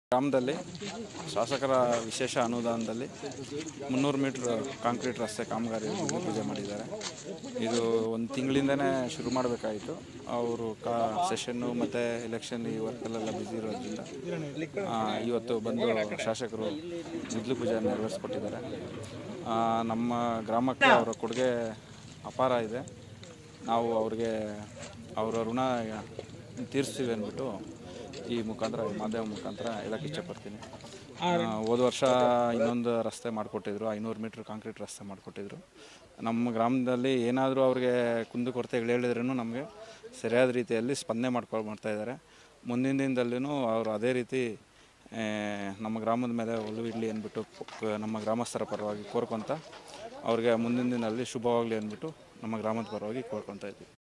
ಗ್ರಾಮದಲ್ಲಿ ಶಾಸಕರ ವಿಶೇಷ ಅನುದಾನದಲ್ಲಿ ಮುನ್ನೂರು ಮೀಟ್ರ್ ಕಾಂಕ್ರೀಟ್ ರಸ್ತೆ ಕಾಮಗಾರಿ ಭೂಮಿ ಪೂಜೆ ಮಾಡಿದ್ದಾರೆ ಇದು ಒಂದು ತಿಂಗಳಿಂದನೇ ಶುರು ಮಾಡಬೇಕಾಯಿತು ಅವರು ಕಾ ಸೆಷನ್ನು ಮತ್ತು ಎಲೆಕ್ಷನ್ ಈ ವರ್ಕಲ್ಲೆಲ್ಲ ಬ್ಯುಸಿ ಇರೋದ್ರಿಂದ ಆ, ಇವತ್ತು ಬಂದು ಶಾಸಕರು ಬಿದ್ಲು ಪೂಜೆ ನೆರವೇರಿಸ್ಕೊಟ್ಟಿದ್ದಾರೆ ಆ, ನಮ್ಮ ಗ್ರಾಮಕ್ಕೆ ಅವರ ಕೊಡುಗೆ ಅಪಾರ ಇದೆ ನಾವು ಅವ್ರಿಗೆ ಅವರ ಋಣ ತೀರಿಸ್ತೀವಿ ಅಂದ್ಬಿಟ್ಟು ಈ ಮುಖಾಂತರ ಈ ಮಾಧ್ಯಮ ಮುಖಾಂತರ ಹೇಳಕ್ಕೆ ಇಷ್ಟಪಡ್ತೀನಿ ಆ, ಹೋದ ವರ್ಷ ಇನ್ನೊಂದು ರಸ್ತೆ ಮಾಡಿಕೊಟ್ಟಿದ್ರು ಐನೂರು ಮೀಟ್ರ್ ಕಾಂಕ್ರೀಟ್ ರಸ್ತೆ ಮಾಡಿಕೊಟ್ಟಿದ್ರು ನಮ್ಮ ಗ್ರಾಮದಲ್ಲಿ ಏನಾದರೂ ಅವ್ರಿಗೆ ಕುಂದುಕೊರತೆಗಳು ಹೇಳಿದ್ರೂ ನಮಗೆ ಸರಿಯಾದ ರೀತಿಯಲ್ಲಿ ಸ್ಪಂದನೆ ಮಾಡ್ಕೊಂಡು ಮಾಡ್ತಾ ಇದ್ದಾರೆ ಮುಂದಿನ ದಿನದಲ್ಲೂ ಅವರು ಅದೇ ರೀತಿ ಆ, ನಮ್ಮ ಗ್ರಾಮದ ಮೇಲೆ ಒಲವು ಇಡಲಿ ಅಂದ್ಬಿಟ್ಟು ಕ- ನಮ್ಮ ಗ್ರಾಮಸ್ಥರ ಪರವಾಗಿ ಕೋರ್ಕೊತ ಅವ್ರಿಗೆ ಮುಂದಿನ ದಿನದಲ್ಲಿ ಶುಭವಾಗಲಿ ಅಂದ್ಬಿಟ್ಟು ನಮ್ಮ ಗ್ರಾಮದ ಪರವಾಗಿ ಕೋರ್ಕೊತಾ ಇದ್ದೀವಿ